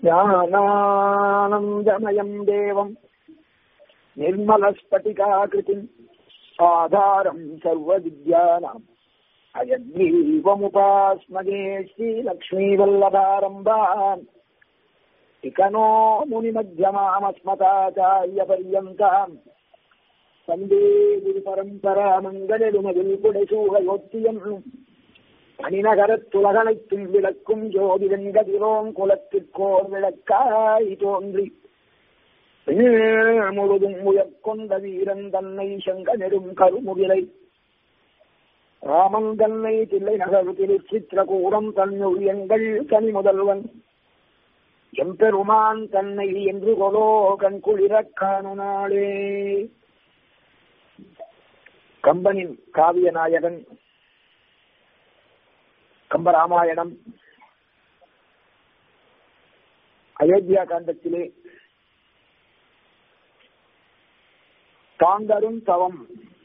ज्ञानानन्दमयम् देवम् निर्मलस्फटिकाकृतिम् आधारम् सर्वविद्यानाम् अयग्रीवमुपास्मगे श्रीलक्ष्मीवल्लभारम्भान् इकनो मुनिमध्यमामस्मताचार्यपर्यन्ताम् वन्दे गुरुपरम्परामङ्गलुमविल्पुडसूहयोத்திयम् அணிநகரத்துலகனைத்தும் விளக்கும் ஜோதிடன் கதிரோம் குலத்திற்கோர் விளக்காய் தோன்றி முழுதும் உயர்கொண்ட வீரன் தன்னை செங்க நெடும் கருமுகிலை ராமன் தன்னை தில்லை நகர் திருச்சித்திரகூடம் தன்னுள் எங்கள் கனி முதல்வன் எம்பெருமான் தன்னை என்று கொலோ கண் குளிரக் காணுநாளே கம்பனின் காவிய நாயகன் கம்பராமாயணம் அயோத்தியா காண்டத்திலே தாங்கரும் தவம்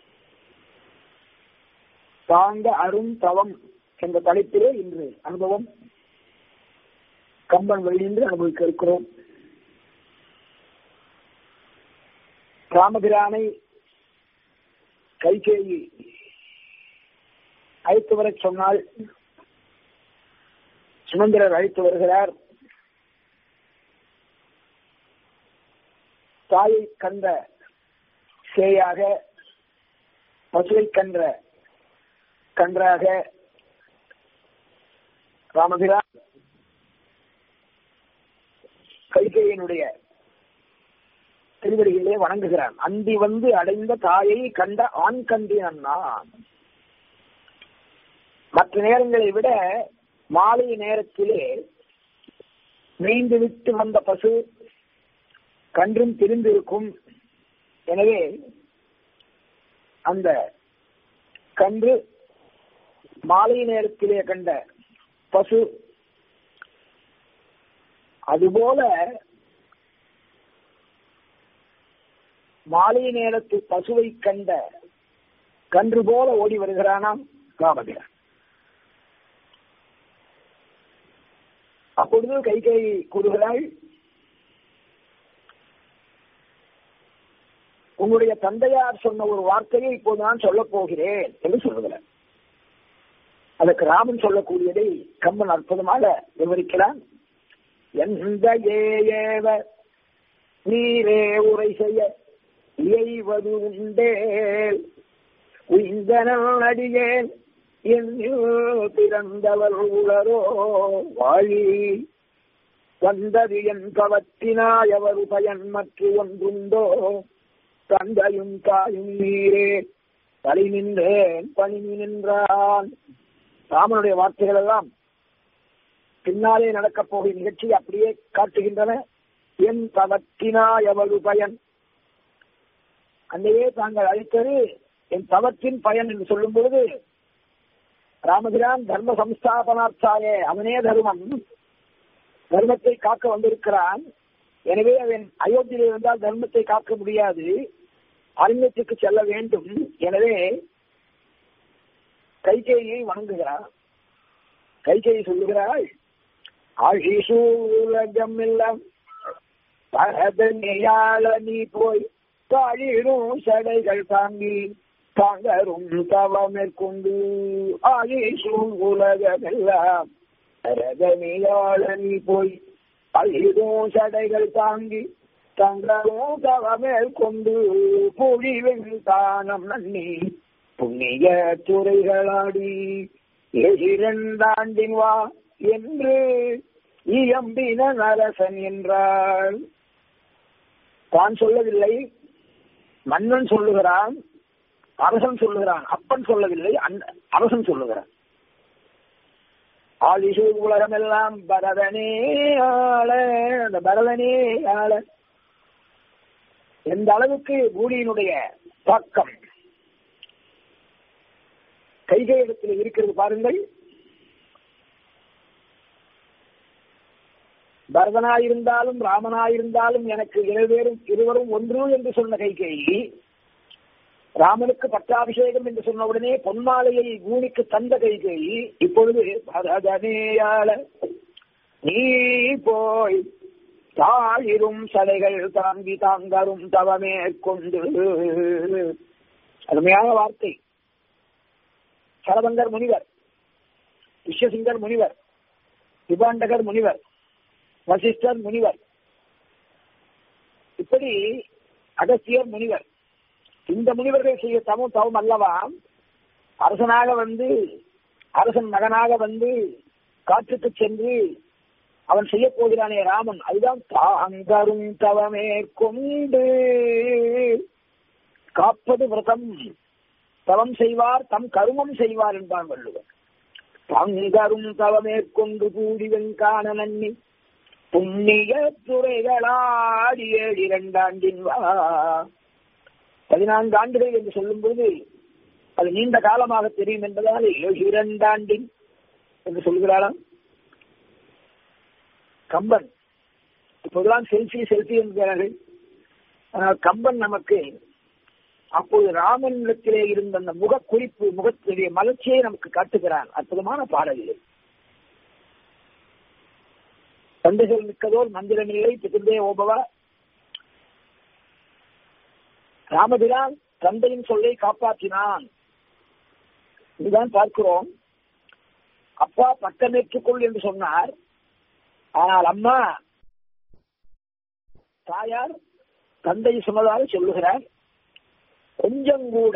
தாங்க அரும் தவம் என்ற தலைப்பிலே இன்று அனுபவம் கம்பன் வழியின்று அனுபவிக்க இருக்கிறோம் ராமபிரானை கைகேயி அழைத்து வரச் சொன்னால் சுமந்திரர் அழைத்து வருகிறார் தாயை கண்ட சேயாக பசுவை கன்ற கன்றாக ராமபிரான் கைகையினுடைய திருவடிகளிலே வணங்குகிறான் அந்தி வந்து அடைந்த தாயை கண்ட ஆண் கண்டினன் நான் மற்ற நேரங்களை விட மாலை நேரத்திலே மீண்டு விட்டு வந்த பசு கன்றும் திரிந்திருக்கும் எனவே அந்த கன்று மாலை நேரத்திலே கண்ட பசு அதுபோல மாலை நேரத்து பசுவை கண்ட கன்று போல ஓடி வருகிறானாம் ராமபிரான் அப்பொழுது கைகை கூறுகிறாள் உன்னுடைய தந்தையார் சொன்ன ஒரு வார்த்தையை இப்போது நான் சொல்லப் போகிறேன் என்று சொல்லுகிறார் அதற்கு ராமன் சொல்லக்கூடியதை கம்பன் அற்புதமாக விவரிக்கிறான் எந்த ஏவ நீரே உரை செய்ய இயைவது உண்டேல் உயிந்தனல் அடியேன் என்னில் பிறந்தவர் உளரோ வாழி வந்தது என் கவத்தினாயவர் பயன் மற்ற ஒன்றுண்டோ தந்தையும் தாயும் நீரே தலை நின்றேன் பணி நின்றான் ராமனுடைய வார்த்தைகள் எல்லாம் பின்னாலே நடக்கப் போகிற நிகழ்ச்சி அப்படியே காட்டுகின்றன என் தவத்தினாயவது பயன் அன்னையே தாங்கள் அழைத்தது என் தவத்தின் பயன் என்று சொல்லும் பொழுது ராமபிரான் தர்ம சம்ஸ்தாபனார்த்தாயே அவனே தர்மம் தர்மத்தை காக்க வந்திருக்கிறான் எனவே அவன் அயோத்தியில் இருந்தால் தர்மத்தை காக்க முடியாது அரண்யத்துக்கு செல்ல வேண்டும் எனவே கைகேயை வணங்குகிறார் கைகேயை சொல்லுகிறாள் ஆழிசூலகம் எல்லாம் பரதனையாள நீ போய் தாழிரும் சடைகள் தாங்கி தாங்கரும் தவம் மேற்கொண்டு ஆழிசூல் உலகமெல்லாம் பரதனையாள நீ போய் அழிரும் சடைகள் தாங்கி தங்களும் தவமேல் கொண்டு பொழிவெண் தானம் நன்னி புண்ணிய துறைகளாடி இரண்டாண்டின் வா என்று இயம்பின நரசன் என்றாள் தான் சொல்லவில்லை மன்னன் சொல்லுகிறான் அரசன் சொல்லுகிறான் அப்பன் சொல்லவில்லை அரசன் சொல்லுகிறான் ஆதிசு உலகம் எல்லாம் பரதனே ஆள அந்த பரதனே ஆள எந்த அளவுக்கு பூலியினுடைய தாக்கம் கைகை இடத்தில் இருக்கிறது பாருங்கள் பரதனாயிருந்தாலும் ராமனாயிருந்தாலும் எனக்கு இருவரும் இருவரும் ஒன்று என்று சொன்ன கைகேயி ராமனுக்கு பட்டாபிஷேகம் என்று சொன்ன உடனே பொன்மாலையை பூமிக்கு தந்த கைகேயி இப்பொழுது பரதனேயாள நீ போய் தாழிரும் சலைகள் தாங்கி தாங்கரும் தவமே கொண்டு அருமையான வார்த்தை சரபங்கர் முனிவர் விஸ்வசிங்கர் முனிவர் விபாண்டகர் முனிவர் வசிஷ்டர் முனிவர் இப்படி அகஸ்தியர் முனிவர் இந்த முனிவர்கள் செய்ய தவம் தவம் அல்லவா அரசனாக வந்து அரசன் மகனாக வந்து காற்றுக்கு சென்று அவன் செய்ய போகிறானே ராமன் அதுதான் தாங்கரும் தவமே கொண்டு காப்பது விரதம் தவம் செய்வார் தம் கருமம் செய்வார் என்பான் வள்ளுவர் தாங்கரும் தவமே கொண்டு கூடி வெங்கான நன்னி புண்ணிய துறைகளாடி ஏழு இரண்டாண்டின் வா பதினான்கு ஆண்டுகள் என்று சொல்லும் பொழுது அது நீண்ட காலமாக தெரியும் என்பதால் ஏழு இரண்டாண்டின் என்று சொல்கிறாராம் கம்பன் இப்போதெல்லாம் செல்ஃபி செல்ஃபி என்கிறார்கள் ஆனால் கம்பன் நமக்கு அப்போது ராமனிடத்திலே இருந்த அந்த முக குறிப்பு முகத்துடைய மலர்ச்சியை நமக்கு காட்டுகிறான் அற்புதமான பாடல்கள் தந்தைகள் மிக்கதோர் மந்திரமில்லை பிதந்தே ஓபவா ராமபிரான் தந்தையின் சொல்லை காப்பாற்றினான் இதுதான் பார்க்கிறோம் அப்பா பட்டமேற்றுக்கொள் என்று சொன்னார் ஆனால் அம்மா தாயார் தந்தை சொன்னதாக சொல்லுகிறார் கொஞ்சம் கூட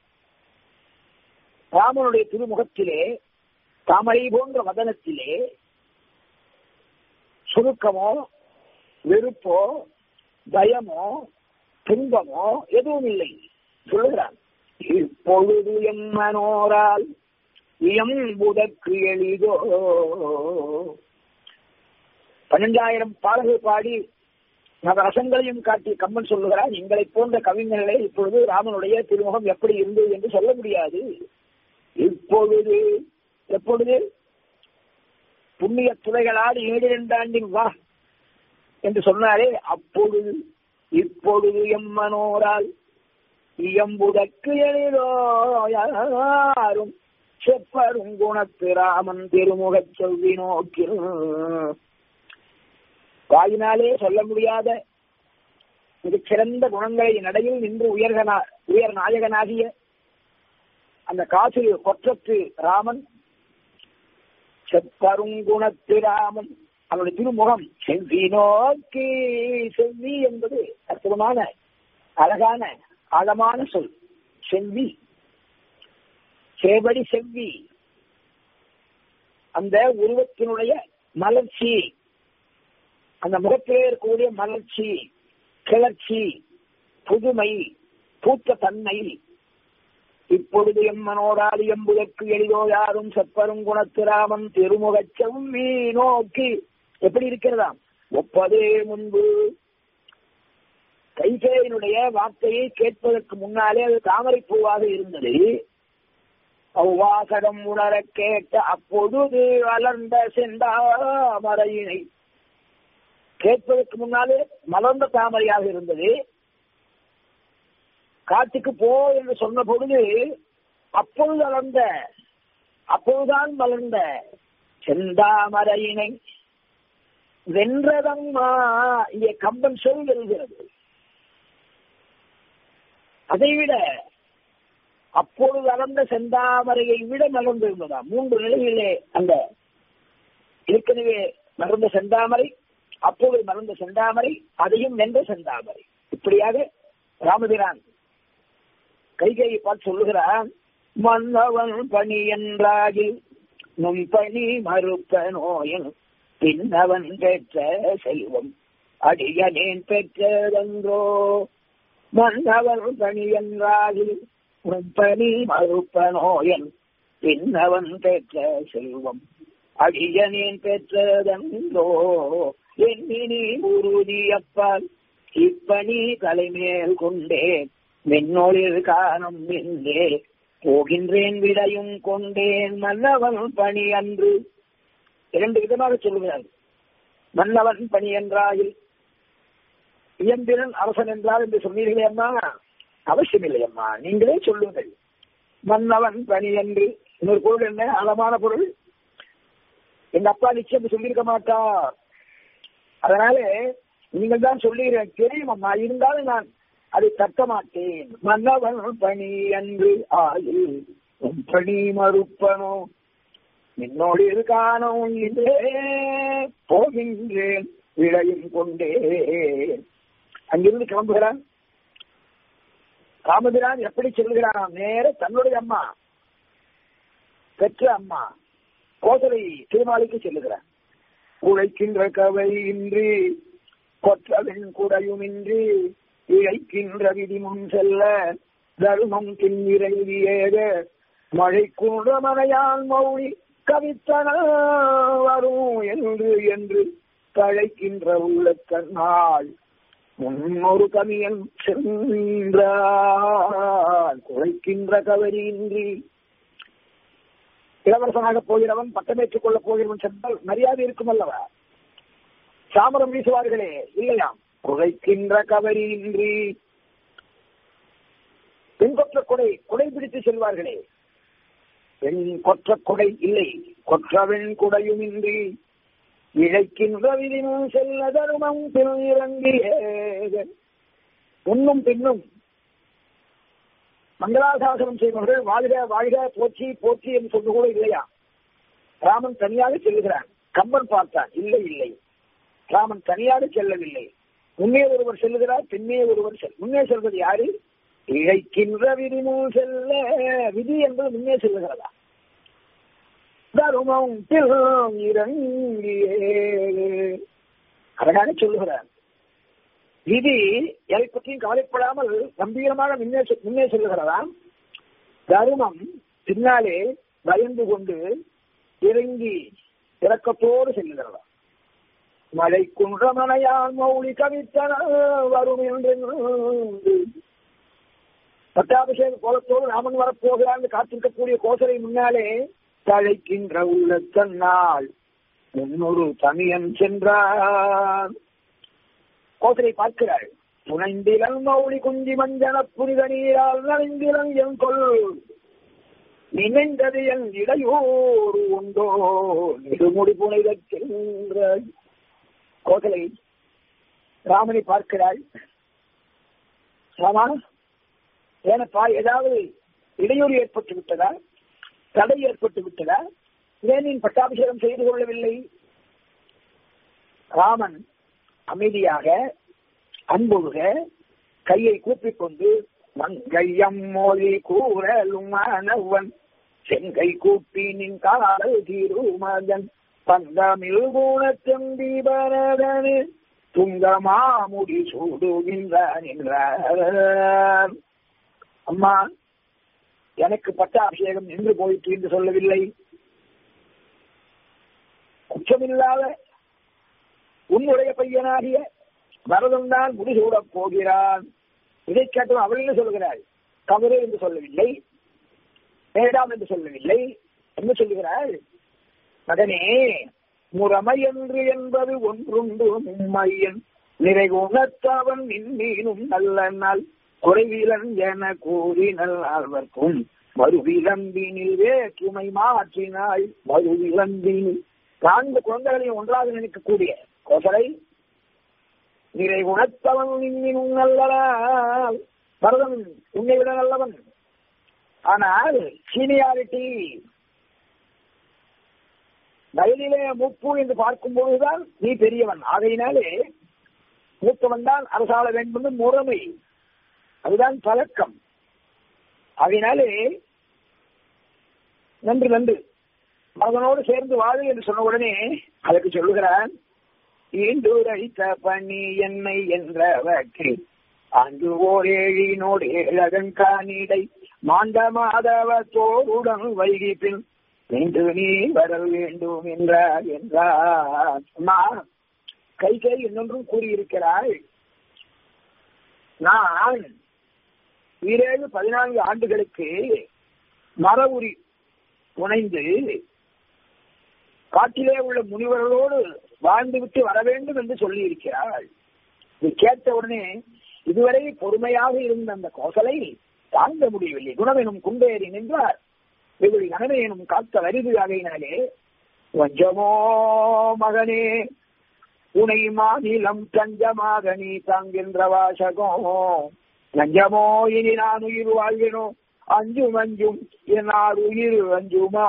ராமனுடைய திருமுகத்திலே தாமரை போன்ற வதனத்திலே சுருக்கமோ வெறுப்போ பயமோ துன்பமோ எதுவும் இல்லை சொல்லுகிறான் இப்பொழுது என் மனோரால் இயம்புதற்கு எளிதோ பன்னெண்டாயிரம் பாடல்கள் பாடி நவரசங்களையும் காட்டி கம்மன் சொல்லுகிறார் எங்களை போன்ற கவிஞர்களே இப்பொழுது ராமனுடைய திருமுகம் எப்படி இருந்தது என்று சொல்ல முடியாது இப்பொழுது எப்பொழுது புண்ணிய துறைகளால் ஏழு இரண்டாண்டின் வா என்று சொன்னாரே அப்பொழுது இப்பொழுது எம்மனோரால் இயம்புதற்கு எளிதோ யாரும் செப்பரும் குணத்து ராமன் திருமுகச் செவ்வி நோக்கில் வாயினாலே சொல்ல முடியாத மிகச் சிறந்த குணங்களை நடையில் நின்று உயர்கனா உயர் நாயகனாகிய அந்த காசு கொற்றத்து ராமன் செப்பருங்குணத்து ராமன் அவனுடைய திருமுகம் செவ்வி நோக்கி செவ்வி என்பது அற்புதமான அழகான ஆழமான சொல் செவ்வி சேவடி செவ்வி அந்த உருவத்தினுடைய மலர்ச்சி அந்த முகத்திலே இருக்கக்கூடிய மலர்ச்சி கிளர்ச்சி புதுமை பூத்த தன்மை இப்பொழுது எம்மனோடால் எம்புதற்கு எளிதோ யாரும் செப்பரும் குணத்து ராமன் திருமுகச் செவ்வி நோக்கி எப்படி இருக்கிறதாம் ஒப்பதே முன்பு கைகேயினுடைய வார்த்தையை கேட்பதற்கு முன்னாலே அது தாமரை பூவாக இருந்தது அவ்வாசகம் உணர கேட்ட அப்பொழுது வளர்ந்த செந்தாமரையினை கேட்பதற்கு முன்னாலே மலர்ந்த தாமரையாக இருந்தது காட்டுக்கு போ என்று சொன்ன பொழுது அப்பொழுது வளர்ந்த அப்பொழுதுதான் வளர்ந்த செந்தாமரையினை வென்றதம்மா இங்கே கம்பன் சொல் எழுகிறது அதைவிட அப்பொழுது வளர்ந்த செந்தாமரையை விட மலர்ந்திருந்ததா மூன்று நிலையிலே அந்த ஏற்கனவே மலர்ந்த செந்தாமரை அப்பொழுது மலர்ந்த செந்தாமரை அதையும் வென்ற செந்தாமரை இப்படியாக ராமபிரான் கைகையை பார்த்து சொல்லுகிறான் மன்னவன் பணி என்றாகில் நும் பணி மறுப்ப நோயின் பின்னவன் பெற்ற செல்வம் அடியனேன் பெற்றதென்றோ மன்னவன் பணி என்றாகில் நும் பணி மறுப்ப நோயன் பின்னவன் பெற்ற செல்வம் அடியனேன் பெற்றதென்றோ எண்ணினி உறுதியப்பால் இப்பணி தலைமேல் கொண்டேன் மின்னொளிர் காணும் என்றே போகின்றேன் விடையும் கொண்டேன் மன்னவன் பணி அன்று இரண்டு விதமாக சொல்லுகிறார் மன்னவன் பணி என்றாயில் இயம்பிரன் அரசன் என்றால் என்று சொன்னீர்களே அம்மா அவசியமில்லை அம்மா நீங்களே சொல்லுங்கள் மன்னவன் பணி என்று இன்னொரு பொருள் என்ன அளமான பொருள் எங்க அப்பா நிச்சயம் சொல்லியிருக்க மாட்டார் அதனால நீங்கள் தான் சொல்லுகிறேன் தெரியும் அம்மா இருந்தாலும் நான் அதை தட்ட மாட்டேன் மன்னவன் பணி அன்று ஆயு உன் பணி மறுப்பனோ என்னோடு இது காணும் இதே போகின்றேன் விளையும் கொண்டே அங்கிருந்து கிளம்புகிறான் ராமபிரான் எப்படி சொல்லுகிறான் நேர தன்னுடைய அம்மா பெற்ற அம்மா கோசலை திருமாலிக்கு செல்லுகிறான் உழைக்கின்ற கவை இன்றி கொற்றவின் குடையுமின்றி இழைக்கின்ற விதி முன் செல்ல தர்மம் தின்னிறைவியேக மழை குன்ற மனையான் மௌழி கவித்தன வரும் என்று என்று தழைக்கின்ற உள்ள கண்ணாள் முன்னொரு கமியன் சென்றால் குறைக்கின்ற கவரியின்றி இளவரசனாக போகிறவன் பட்டமேற்றுக் கொள்ளப் போகிறவன் சென்றால் மரியாதை இருக்கும் அல்லவா சாமரம் வீசுவார்களே இல்லையாம் குறைக்கின்ற கவரியின்றி பெண் கொற்ற கொடை கொடை பிடித்து செல்வார்களே பெண் கொற்ற கொடை இல்லை கொற்றவெண் குடையுமின்றி இழைக்கின்ற விதினும் செல்ல தருமம் பிறங்கிய உண்ணும் பின்னும் மங்களாசாசனம் செய்பவர்கள் வாழ்க வாழ்க போற்றி போற்றி என்று சொல்ல கூட இல்லையா ராமன் தனியாக செல்லுகிறான் கம்பன் பார்த்தான் இல்லை இல்லை ராமன் தனியாக செல்லவில்லை முன்னே ஒருவர் செல்லுகிறார் பின்னே ஒருவர் செல் முன்னே செல்வது யாரு இழைக்கின்ற விதிமும் செல்ல விதி என்பது முன்னே செல்லுகிறதா தருமம் இறங்கியே அழகாக சொல்லுகிறார் விதி எதை பற்றியும் கவலைப்படாமல் கம்பீரமாக முன்னே செ- முன்னே செல்லுகிறதாம் தருமம் பின்னாலே பயந்து கொண்டு இறங்கி இறக்கத்தோடு செல்லுகிறதா மழை குன்றமனையான் மௌலி கவித்தன வரும் என்று பட்டாபிஷேக கோலத்தோடு ராமன் வரப்போகிறான் என்று காத்திருக்கக்கூடிய கோசலை முன்னாலே தழைக்கின்ற உள்ள தன்னால் முன்னொரு தனியன் சென்றான் கோசலை பார்க்கிறாள் புனைந்திலன் மௌலி குஞ்சி மஞ்சன புனித நீரால் நனைந்திலன் என் கொள் நினைந்தது என் இடையூறு உண்டோ நெடுமுடி புனைதச் சென்ற கோசலை ராமனை பார்க்கிறாள் ராமா ஏனப்பா ஏதாவது இடையூறு ஏற்பட்டு விட்டதா தடை ஏற்பட்டு விட்டதா ஏன் நீ பட்டாபிஷேகம் செய்து கொள்ளவில்லை ராமன் அமைதியாக அன்புக கையை கூப்பிக் கொண்டு மங்கையம் மொழி கூறலும் மாணவன் செங்கை கூப்பி நின் காதல் தீருமகன் பந்தமிழ் குணத்தம்பி பரதனு துங்கமாமுடி சூடுகின்றான் என்றார் அம்மா எனக்கு பட்டாபிஷேகம் நின்று போயிற்று என்று சொல்லவில்லை குற்றமில்லாத உன்னுடைய பையனாகிய பரதன் தான் முடிசூடப் போகிறான் இதை கேட்டும் அவள் என்ன சொல்கிறாள் தவறு என்று சொல்லவில்லை வேண்டாம் என்று சொல்லவில்லை என்ன சொல்லுகிறாள் மகனே முறைமை என்று என்பது ஒன்றுண்டு உண்மையன் நிறை உணர்த்தவன் நின்னீனும் நல்ல நாள் குறைவிலன் என கூறினல் ஆழ்வர்க்கும் மறுவிலம்பினில் வேற்றுமை மாற்றினாள் மறுவிலம்பினில் நான்கு குழந்தைகளையும் ஒன்றாக நினைக்கக்கூடிய கோசலை நிறை உணர்த்தவன் நின்னினும் நல்லவன் பரதன் உன்னை விட நல்லவன் ஆனால் சீனியாரிட்டி வயதிலே மூப்பு என்று பார்க்கும் பொழுதுதான் நீ பெரியவன் ஆகையினாலே மூத்தவன் தான் அரசாள வேண்டும் என்று முறைமை அதுதான் பழக்கம் ஆகையினாலே நன்று நன்று மகனோடு சேர்ந்து வாழு என்று சொன்ன உடனே அதற்கு சொல்லுகிறான் ஈண்டுரைத்த பணி என்னை என்றவற்கு அங்கு ஓர் ஏழினோடு ஏழகன் காணிடை மாண்ட மாதவ தோருடன் வைகி பின் இன்று நீ வர வேண்டும் என்றார் என்றார் அம்மா கை கை இன்னொன்றும் கூறியிருக்கிறாள் நான் ஈரேழு பதினான்கு ஆண்டுகளுக்கு மர உரி புனைந்து காட்டிலே உள்ள முனிவர்களோடு வாழ்ந்துவிட்டு வர வேண்டும் என்று சொல்லி இருக்கிறாள் இது கேட்ட உடனே இதுவரை பொறுமையாக இருந்த அந்த கோசலை தாங்க முடியவில்லை குணமெனும் குண்டேறி நின்றார் வெகுளி நனமே எனும் காத்த வரிது ஆகையினாலே வஞ்சமோ மகனே உனை மாநிலம் தஞ்சமாக நீ தாங்கின்ற வாசகம் நஞ்சமோ இனி நான் உயிர் வாழ்வினோ அஞ்சும் அஞ்சும் என்னால் உயிர் அஞ்சுமா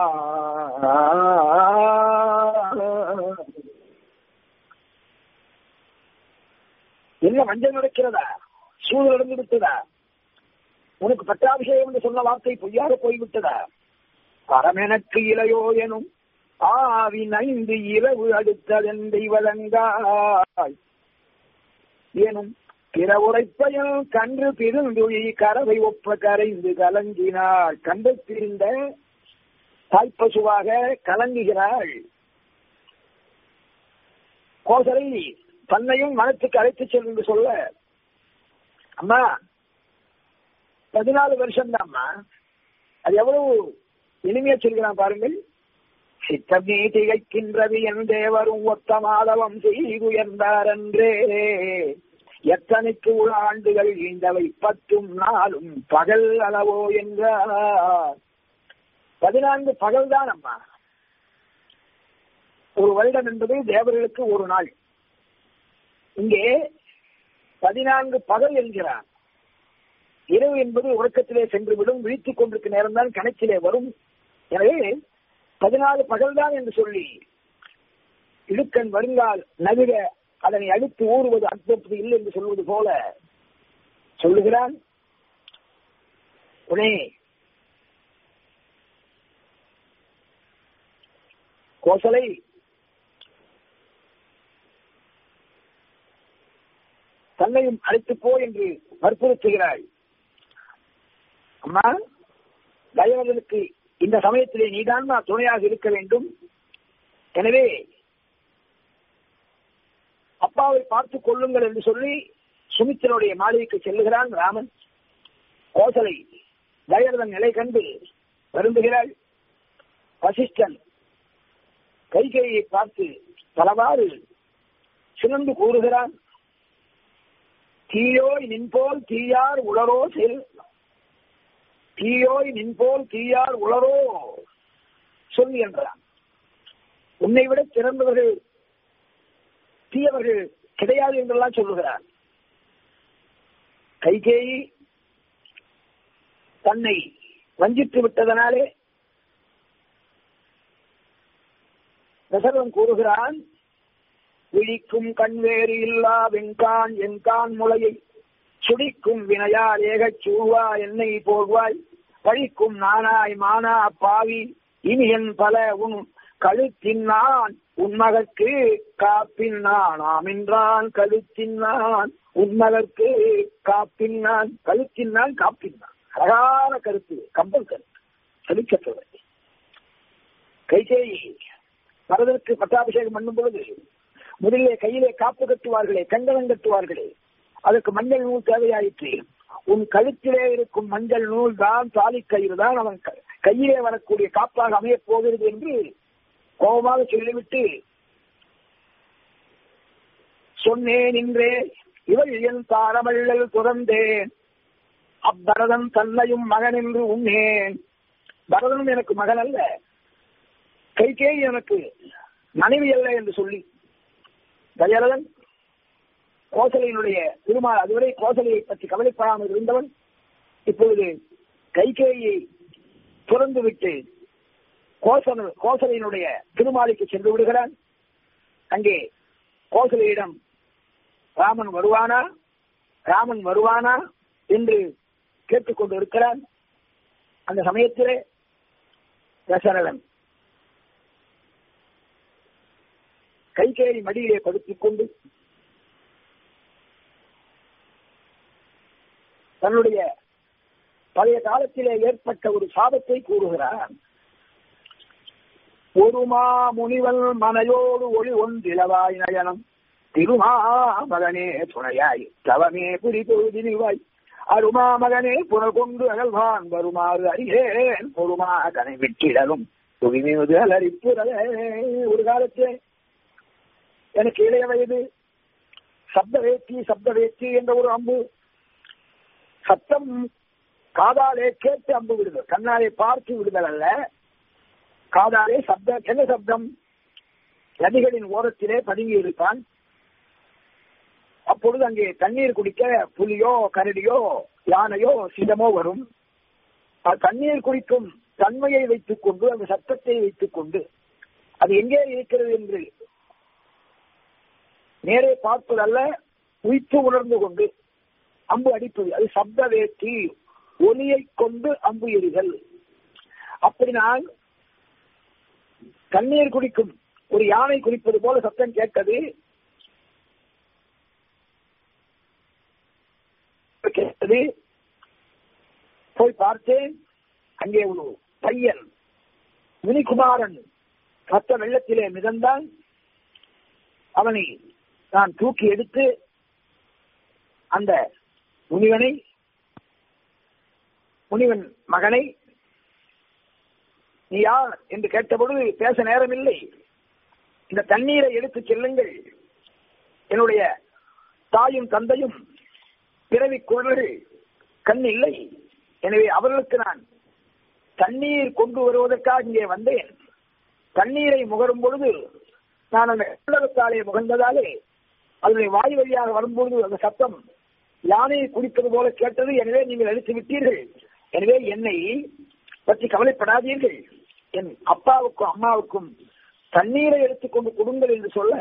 என்ன மஞ்சள் நடக்கிறதா சூழல் நடந்து விட்டதா உனக்கு பட்டாபிஷேகம் என்று சொன்ன வார்த்தை பொய்யாக போய்விட்டதா பரமெனக்கு இளையோ எனும் ஆவின் ஐந்து இரவு அடுத்ததெந்தை வழங்காய் எனும் பிற உரைப்பயன் கன்று பிரிந்துழி கரவை ஒப்ப கரைந்து கலங்கினாள் கண்டு பிரிந்த தாய்ப்பசுவாக கலங்குகிறாள் கோசலை தன்னையும் மனத்துக்கு அழைத்துச் செல் என்று சொல்ல அம்மா பதினாலு வருஷம் தான்மா அது எவ்வளவு இனிமையா சொல்கிறான் பாருங்கள் சித்தமே திகைக்கின்றது என் தேவரும் ஒத்த மாதவம் செய்து உயர்ந்தார் என்றே எத்தனைக்கு உள்ள ஆண்டுகள் ஈந்தவை பத்தும் நாளும் பகல் அளவோ என்றார் பதினான்கு பகல் தான் அம்மா ஒரு வருடம் என்பது தேவர்களுக்கு ஒரு நாள் இங்கே பதினான்கு பகல் என்கிறார் இரவு என்பது உறக்கத்திலே சென்றுவிடும் விழித்துக் கொண்டிருக்க நேரம் தான் கணக்கிலே வரும் எனவே பதினாலு பகல்தான் என்று சொல்லி இடுக்கன் வருங்கால் நவிட அதனை அடித்து ஊறுவது அற்புதம் இல்லை என்று சொல்வது போல சொல்லுகிறான் உடனே கோசலை தன்னையும் அழைத்து போ என்று வற்புறுத்துகிறாள் அம்மா தயவர்களுக்கு இந்த சமயத்திலே நீதான் நான் துணையாக இருக்க வேண்டும் எனவே அப்பாவை பார்த்துக் கொள்ளுங்கள் என்று சொல்லி சுமித்திரனுடைய மாளிகைக்கு செல்லுகிறான் ராமன் கோசலை தயரதன் நிலை கண்டு வருந்துகிறாள் வசிஷ்டன் கைகையை பார்த்து பலவாறு சிறந்து கூறுகிறான் தீயோய் நின்போல் தீயார் உளரோ செல் தீயோய் நின்போல் தீயார் உளரோ சொல் என்றான் உன்னை விட சிறந்தவர்கள் தீயவர்கள் கிடையாது என்றெல்லாம் சொல்லுகிறார் கைகேயி தன்னை வஞ்சித்து விட்டதனாலே தசரன் கூறுகிறான் விழிக்கும் கண்வேறு இல்லா வெண்கான் என்கான் முளையை சுடிக்கும் வினையால் ஏகச் சூவா என்னை போர்வாய் பழிக்கும் நானாய் மானா பாவி இனி என் பல உன் கழுத்தின் நான் உன்மகற்கு காப்பின் நான் ஆமென்றான் கழுத்தின் நான் உன்மகற்கு காப்பின் நான் கழுத்தின் நான் காப்பின் நான் அழகான கருத்து கம்பல் கருத்து செலுத்தத்தோடு கைகேயி பரதற்கு பட்டாபிஷேகம் பண்ணும் பொழுது முதலிலே கையிலே காப்பு கட்டுவார்களே கங்கணம் கட்டுவார்களே அதற்கு மஞ்சள் நூல் தேவையாயிற்று உன் கழுத்திலே இருக்கும் மஞ்சள் நூல் தான் தாலி கயிறு தான் அவன் கையிலே வரக்கூடிய காப்பாக அமையப் போகிறது என்று கோபமாக சொல்லிவிட்டு சொன்னேன் என்றே இவள் என் தாரமள்ளல் துறந்தேன் அப்பரதன் தன்னையும் மகன் என்று உண்ணேன் பரதனும் எனக்கு மகன் அல்ல கைகே எனக்கு மனைவி அல்ல என்று சொல்லி தயரதன் கோசலையினுடைய திருமால் அதுவரை கோசலையை பற்றி கவலைப்படாமல் இருந்தவன் இப்பொழுது கைகேயை துறந்து விட்டு கோசல கோசலையினுடைய திருமாலிக்கு சென்று விடுகிறான் அங்கே கோசலையிடம் ராமன் வருவானா ராமன் வருவானா என்று கேட்டுக்கொண்டு இருக்கிறான் அந்த சமயத்திலே தசரதன் கைகேறி மடியிலே படுத்திக் கொண்டு தன்னுடைய பழைய காலத்திலே ஏற்பட்ட ஒரு சாபத்தை கூறுகிறார் ஒருமா முனிவல் மனையோடு ஒளி ஒன்றிலவாய் நயனம் திருமா மகனே துணையாய் தவமே புரி பொழுதினிவாய் அருமா மகனே புனல் கொண்டு அகழ்வான் வருமாறு அறியேன் பொறுமா கனை விட்டிடலும் துவிமீது அலரிப்புறவே ஒரு காலத்திலே எனக்கு இளைய வயது சப்த வேத்தி சப்த வேத்தி என்ற ஒரு அம்பு சத்தம் காதாலே கேட்டு அம்பு விடுதல் கண்ணாலே பார்த்து விடுதல் அல்ல காதாலே சப்த என்ன சப்தம் நதிகளின் ஓரத்திலே பதுங்கி இருப்பான் அப்பொழுது அங்கே தண்ணீர் குடிக்க புலியோ கரடியோ யானையோ சிங்கமோ வரும் அது தண்ணீர் குடிக்கும் தன்மையை வைத்துக் கொண்டு அந்த சத்தத்தை வைத்துக் கொண்டு அது எங்கே இருக்கிறது என்று நேரே பார்ப்பதல்ல உயித்து உணர்ந்து கொண்டு அம்பு அடிப்பது அது சப்த வேட்டி ஒலியை கொண்டு அம்பு எறிதல் அப்படி நான் தண்ணீர் குடிக்கும் ஒரு யானை குடிப்பது போல சத்தம் கேட்டது கேட்டது போய் பார்த்தேன் அங்கே ஒரு பையன் முனிகுமாரன் ரத்த வெள்ளத்திலே மிதந்தான் அவனை நான் தூக்கி எடுத்து அந்த முனிவனை முனிவன் மகனை நீ யார் என்று கேட்டபொழுது பேச நேரமில்லை இந்த தண்ணீரை எடுத்துச் செல்லுங்கள் என்னுடைய தாயும் தந்தையும் பிறவி குழந்தைகள் கண் இல்லை எனவே அவர்களுக்கு நான் தண்ணீர் கொண்டு வருவதற்காக இங்கே வந்தேன் தண்ணீரை முகரும் பொழுது நான் அந்த உள்ளகத்தாலே முகர்ந்ததாலே அதனுடைய வாய் வழியாக வரும்பொழுது அந்த சத்தம் யானையை குடிப்பது போல கேட்டது எனவே நீங்கள் அழித்து விட்டீர்கள் எனவே என்னை பற்றி கவலைப்படாதீர்கள் என் அப்பாவுக்கும் அம்மாவுக்கும் தண்ணீரை எடுத்துக்கொண்டு கொடுங்கள் என்று சொல்ல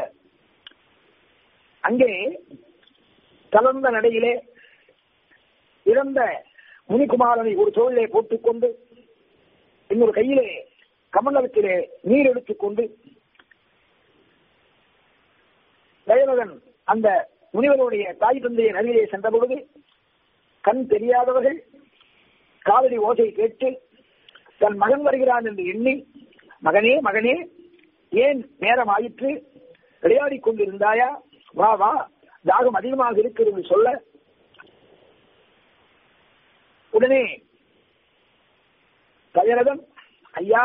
அங்கே கலந்த நடையிலே இறந்த முனிகுமாரனை ஒரு தோளிலே போட்டுக்கொண்டு இன்னொரு கையிலே கமண்டலத்திலே நீர் எடுத்துக்கொண்டு தயவகன் அந்த முனிவருடைய தாய் தந்தையின் அருகிலே சென்ற பொழுது கண் தெரியாதவர்கள் காதலி ஓசை கேட்டு தன் மகன் வருகிறான் என்று எண்ணி மகனே மகனே ஏன் நேரம் ஆயிற்று விளையாடி கொண்டிருந்தாயா வா வா தாகம் அதிகமாக இருக்கிறது சொல்ல உடனே கயரதன் ஐயா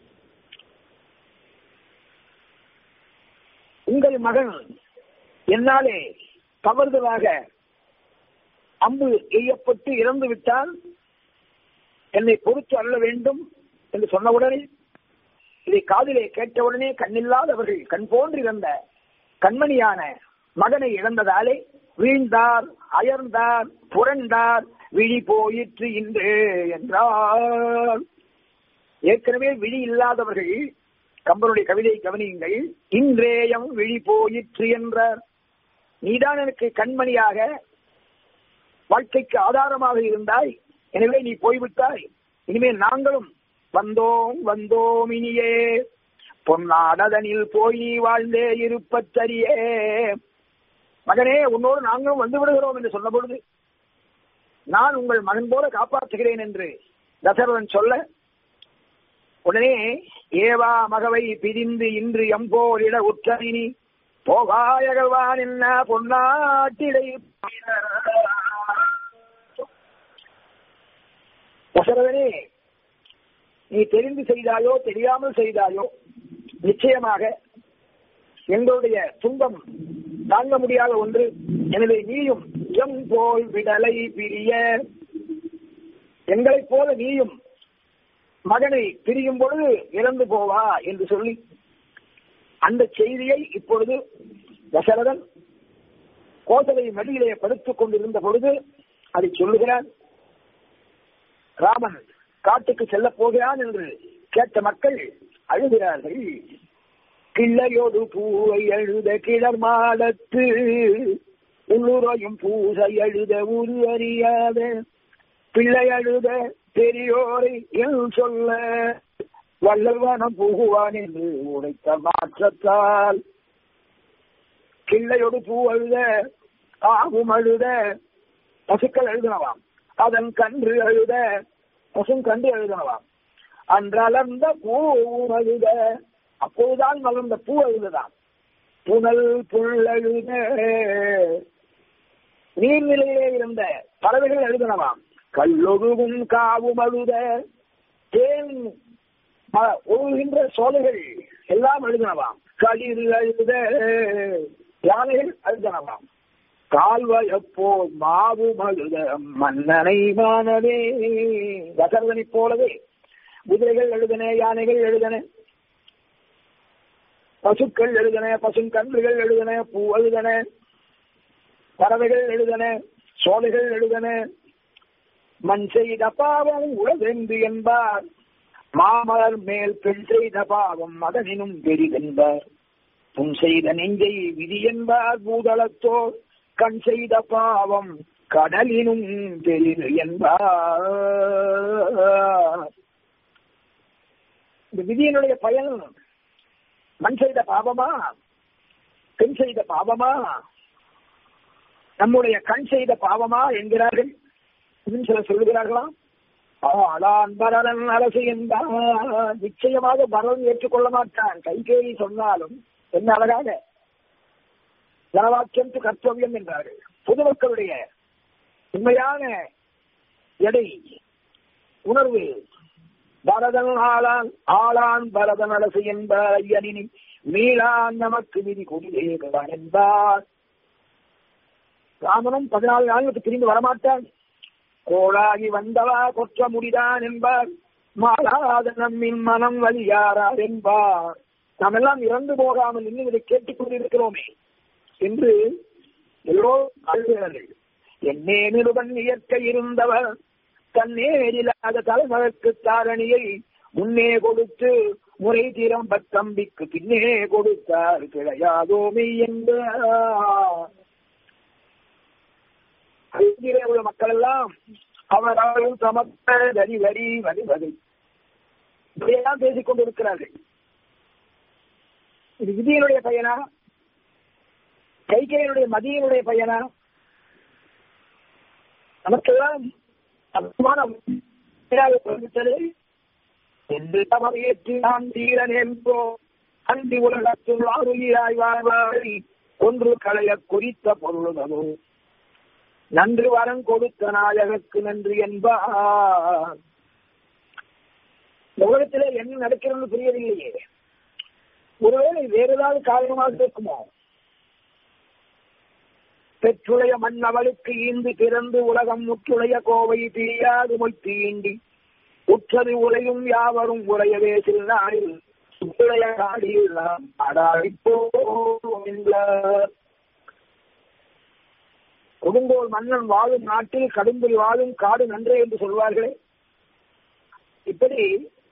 உங்கள் மகன் என்னாலே தவறுதலாக அம்பு எய்யப்பட்டு இறந்து விட்டால் என்னை பொறுத்து அள்ள வேண்டும் என்று சொன்னவுடனே இதை காதிலே கேட்டவுடனே கண்ணில்லாதவர்கள் கண் போன்றிருந்த கண்மணியான மகனை இழந்ததாலே வீழ்ந்தார் அயர்ந்தார் புரண்டார் விழி போயிற்று இன்று என்றார் ஏற்கனவே விழி இல்லாதவர்கள் கம்பனுடைய கவிதை கவனியுங்கள் இன்றேயம் விழி போயிற்று என்றார் நீதான் எனக்கு கண்மணியாக வாழ்க்கைக்கு ஆதாரமாக இருந்தாய் எனவே நீ போய்விட்டாய் இனிமேல் நாங்களும் வந்தோம் வந்தோம் இனியே பொன்னாடதனில் போய் வாழ்ந்தே இருப்பத்தரியே மகனே உன்னோடு நாங்களும் வந்து விடுகிறோம் என்று சொன்ன பொழுது நான் உங்கள் மகன் போல காப்பாற்றுகிறேன் என்று தசரதன் சொல்ல உடனே ஏவா மகவை பிரிந்து இன்று எம்போரிட உற்றனினி போகாயகவான் என்ன பொன்னாட்டிடை தசரதனே நீ தெரிந்து செய்தாயோ தெரியாமல் செய்தாயோ நிச்சயமாக எங்களுடைய துன்பம் தாங்க முடியாத ஒன்று எனவே நீயும் எம் போல் விடலை பிரிய எங்களைப் போல நீயும் மகனை பிரியும் பொழுது இறந்து போவா என்று சொல்லி அந்த செய்தியை இப்பொழுது தசரதன் கோசலை மடியிலே படுத்துக் கொண்டிருந்த பொழுது அதை சொல்லுகிறான் ராமன் காட்டுக்கு செல்லப் போகிறான் என்று கேட்ட மக்கள் அழுகிறார்கள் கிள்ளையோடு பூவை எழுத கிளர் மாடத்து உள்ளுரையும் பூசை எழுத உரு அறியாத பிள்ளை அழுத பெரியோரை என் சொல்ல வல்லல்வானம் புகுவான் என்று உடைத்த மாற்றத்தால் கிள்ளையோடு பூ அழுத ஆகும் அழுத பசுக்கள் எழுதினவாம் அதன் கன்று அழுத பசும் கன்று எழுதினவாம் அன்றளர்ந்த பூ அழுத அப்போதுதான் மலர்ந்த பூ அழுதுதான் புனல் புல்லழுத நீர்நிலையிலே இருந்த பறவைகள் எழுதினவாம் கல்லொழுகும் காவும் அழுத தேன் ஒழுகின்ற சோலைகள் எல்லாம் எழுதினவாம் களிர் அழுத யானைகள் எழுதினவாம் கால்வயப்போ மாவு மழுத மன்னனை மானவே தசரதனைப் போலவே குதிரைகள் எழுதன யானைகள் எழுதன பசுக்கள் எழுதன பசுங்கன்றுகள் எழுதன பூ எழுதன பறவைகள் எழுதன சோலைகள் எழுதன மண் செய்த பாவம் உலகென்று என்பார் மாமலர் மேல் பெண் செய்த பாவம் மதனினும் பெரிதென்பார் புன் செய்த நெஞ்சை விதி என்பார் பூதளத்தோர் கண் செய்த பாவம் கடலினும் பெரிது என்பார் இந்த விதியினுடைய பயன் மண் செய்த பாவமா பெண் செய்த பாவமா நம்முடைய கண் செய்த பாவமா என்கிறார்கள் இன்னும் சிலர் சொல்லுகிறார்களாம் ஆளான் பரதன் அரசு என்றான் நிச்சயமாக பரதன் ஏற்றுக்கொள்ள மாட்டான் கைகேயி சொன்னாலும் என்ன அழகாக ஜனவாக்கியம் கர்த்தவியம் என்றார்கள் பொதுமக்களுடைய உண்மையான எடை உணர்வு பரதன் ஆளான் ஆளான் பரதன் அரசு என்பார் ஐயனினி மீளான் நமக்கு விதி கொடிதேகவான் என்பார் ராமனும் பதினாலு நாளுக்கு திரும்பி வரமாட்டான் கோளாகி வந்தவா கொற்ற முடிதான் என்பார் மாறாத நம்மின் மனம் வழியாரார் என்பார் நாம் எல்லாம் இறந்து போகாமல் இன்னும் இதை கேட்டுக் கொண்டிருக்கிறோமே என்று எல்லோரும் அழுகிறார்கள் என்னே நிருபன் இயற்கை இருந்தவர் தன்னேரில்லாத தலைமகற்கு தாரணியை முன்னே கொடுத்து முறை தீரம் பத்தம்பிக்கு பின்னே கொடுத்தார் கிடையாதோமே என்பார் அருகிலே உள்ள மக்கள் எல்லாம் அவர்கள் சமத்த வரி வரி வரி வரி இப்படியெல்லாம் பேசிக் கொண்டிருக்கிறார்கள் இது விதியினுடைய பயனா கைகையினுடைய மதியினுடைய பயனா நமக்கெல்லாம் அற்புதமான தெரிவித்தது என்று தமறையேற்று நான் தீரன் என்போ அன்றி உலகத்தில் ஆறுயிராய் வாழ்வாரி ஒன்று களைய குறித்த பொருளுதோ நன்று வரம் கொடுத்த நாயகக்கு நன்றி என்பார் இந்த உலகத்திலே என்ன நடக்கிறது புரியவில்லையே ஒருவேளை வேறு ஏதாவது காரணமாக இருக்குமோ பெற்றுடைய மன்னவளுக்கு ஈந்து பிறந்து உலகம் முற்றுடைய கோவை தீயாது மொய்த்தீண்டி உற்றது உலையும் யாவரும் உரையவே சில்லாரில் சுற்றுடைய காடியில் நாம் அடாடிப்போம் என்றார் கொடுங்கோல் மன்னன் வாழும் நாட்டில் கடும்புரி வாழும் காடு நன்றே என்று சொல்வார்களே இப்படி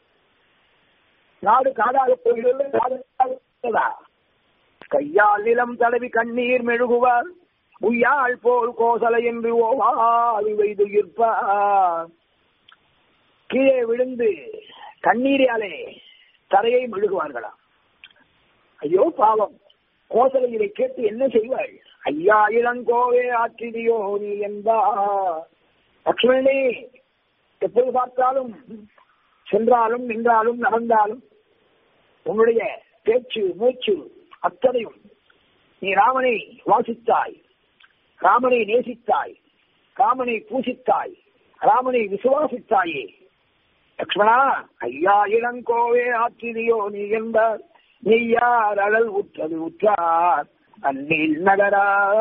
நாடு காடாக போகிறது காடு கையால் நிலம் தடவி கண்ணீர் மெழுகுவார் உய்யாள் போல் கோசலை என்று ஓவாது வைதுயிர்ப்பார் கீழே விழுந்து கண்ணீராலே தரையை மெழுகுவார்களாம் ஐயோ பாவம் கோசலை இதை கேட்டு என்ன செய்வாள் ஐயா இளங்கோவே ஆற்றிதியோ நீ என்பா லக்ஷ்மணனே எப்போது பார்த்தாலும் சென்றாலும் நின்றாலும் நடந்தாலும் உன்னுடைய பேச்சு மூச்சு அத்தனையும் நீ ராமனை வாசித்தாய் ராமனை நேசித்தாய் ராமனை பூசித்தாய் ராமனை விசுவாசித்தாயே லக்ஷ்மணா ஐயா இளங்கோவே ஆற்றிதியோ நீ என்பார் நெய்யார் அழல் உற்றது உற்றார் அந்நில் நகரா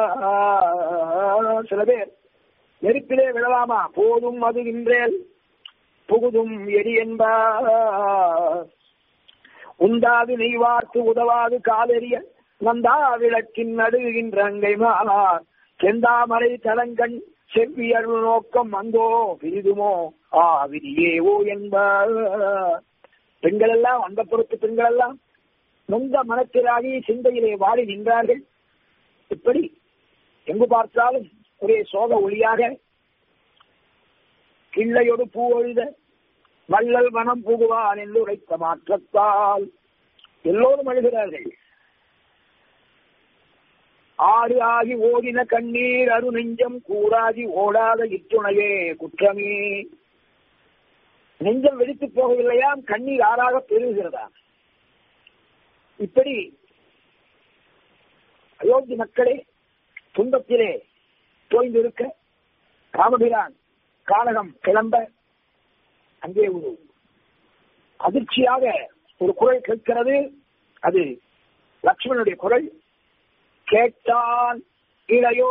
சில பேர் நெருப்பிலே விழலாமா போதும் அது இன்றேல் புகுதும் எரி என்பார் உண்டாது நெய்வார்த்து உதவாது காலெறிய நந்தா விளக்கின் நடுகின்ற அங்கை மாலார் செந்தாமரை தலங்கண் செவ்வியர் நோக்கம் அங்கோ விரிதுமோ ஆ விதியேவோ என்பார் பெண்கள் எல்லாம் அந்த பொறுத்து பெண்கள் எல்லாம் நொந்த மனத்திலாகி சிந்தையிலே வாடி நின்றார்கள் இப்படி எங்கு பார்த்தாலும் ஒரே சோக ஒளியாக கிள்ளையொடு பூ ஒழுத வள்ளல் மனம் புகுவான் என்று உரைத்த மாற்றத்தால் எல்லோரும் அழுகிறார்கள் ஆறு ஆகி ஓடின கண்ணீர் அரு நெஞ்சம் கூறாதி ஓடாத இத்துணையே குற்றமே நெஞ்சம் வெடித்து போகவில்லையாம் கண்ணீர் ஆறாக பெருகிறதா இப்படி அயோத்தி மக்களே துன்பத்திலே தோய்ந்திருக்க ராமபிரான் கானகம் கிளம்ப அங்கே ஒரு அதிர்ச்சியாக ஒரு குரல் கேட்கிறது அது லக்ஷ்மணனுடைய குரல் கேட்டான் இளையோ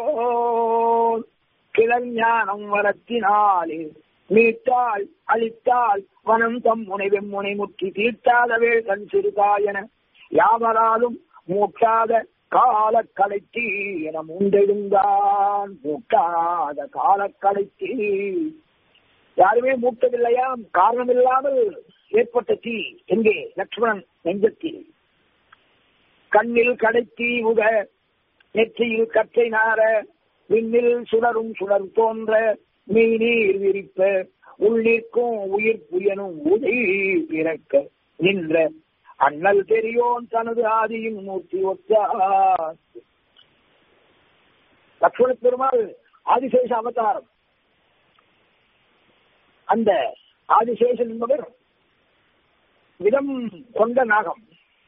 கிளஞானம் வரத்தினாலே மீட்டால் அழித்தால் வனம் தம் முனை வெம்முனை முற்றி தீர்த்தாதவே கண் சிறுதாயன யாவராலும் மூக்காத கால கடைத்தி என மூண்டெழுந்தான் மூக்காத கால கடைத்தி யாருமே மூட்டவில்லையாம் காரணமில்லாமல் ஏற்பட்ட தீ எங்கே லக்ஷ்மணன் நெஞ்சத்தில் கண்ணில் கடைத்தி முக நெற்றியில் கற்றை நார விண்ணில் சுடரும் சுடர் தோன்ற மெய்நீர் விரிப்ப உள்ளிற்கும் உயிர் புயனும் உதை பிறக்க நின்ற அண்ணல் பெரியோன் தனது ஆதியின் மூர்த்தி ஒத்தார் லக்ஷ்மண பெருமாள் ஆதிசேஷ அவதாரம் அந்த ஆதிசேஷன் என்பவர் விதம் கொண்ட நாகம்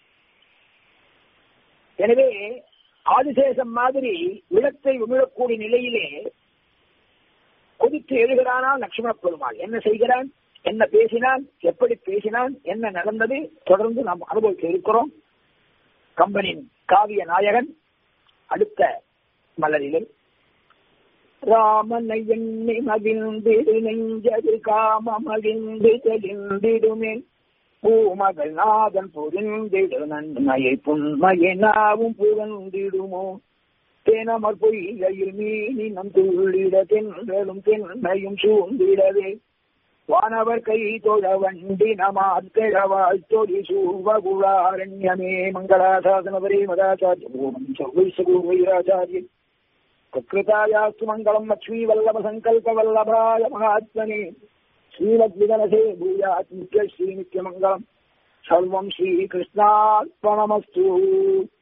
எனவே ஆதிசேஷம் மாதிரி விளக்கை உமிழக்கூடிய நிலையிலே கொதித்து எழுகிறானால் லட்சுமண பெருமாள் என்ன செய்கிறான் என்ன பேசினான் எப்படி பேசினான் என்ன நடந்தது தொடர்ந்து நாம் அனுபவிக்க இருக்கிறோம் கம்பனின் காவிய நாயகன் அடுத்த மலரிலே ராமனை எண்ணி மகிழ்ந்திடு நெஞ்சது காமமகிழ்ந்து தெளிந்திடுமே பூமகள் நாதன் புரிந்திடு நன்மையை புண்மையை நாவும் புகழ்ந்திடுமோ தேனமர் பொய்கையில் மீனினம் துள்ளிட தென்றலும் தென்னையும் சூழ்ந்திடவே வானவர் கை தொழ வண்டி நமாத்திரவாய் தொடி சூவகுளாரண்யமே மங்களாசாசனவரே மதாச்சாரிய பூமம் சர்வைசகூர்வைராச்சாரிய कृतायास्तु मङ्गलम् लक्ष्मी वल्लभ सङ्कल्प वल्लभाय महात्मने श्रीमद्विदनसे भूयात् नित्य श्रीनित्यमङ्गलम् सर्वम् श्रीकृष्णार्पणमस्तु